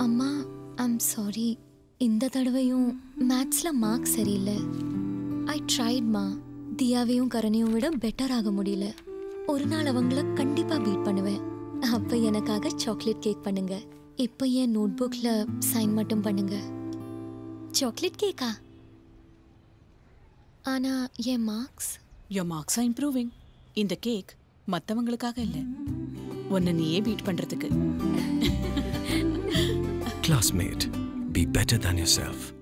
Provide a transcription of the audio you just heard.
அம்மா I'm sorry இந்த தடவையும் மேத்ஸ்ல மார்க் சரியில்லை ஐ ட்ரைட்மா தியாவையும் கரணையும் விட பெட்டர் ஆக முடியல ஒரு நாள் அவங்கள கண்டிப்பா பீட் பண்ணுவேன் அப்ப எனக்காக சாக்லேட் கேக் பண்ணுங்க இப்போ என் நோட் புக்ல சைன் மட்டும் பண்ணுங்க சாக்லேட் கேக்கா ஆனா என் marks your marks are improving இந்த கேக் மத்தவங்களுக்காக இல்ல உன்னை நீயே பீட் பண்றதுக்கு Classmate. Be better than yourself.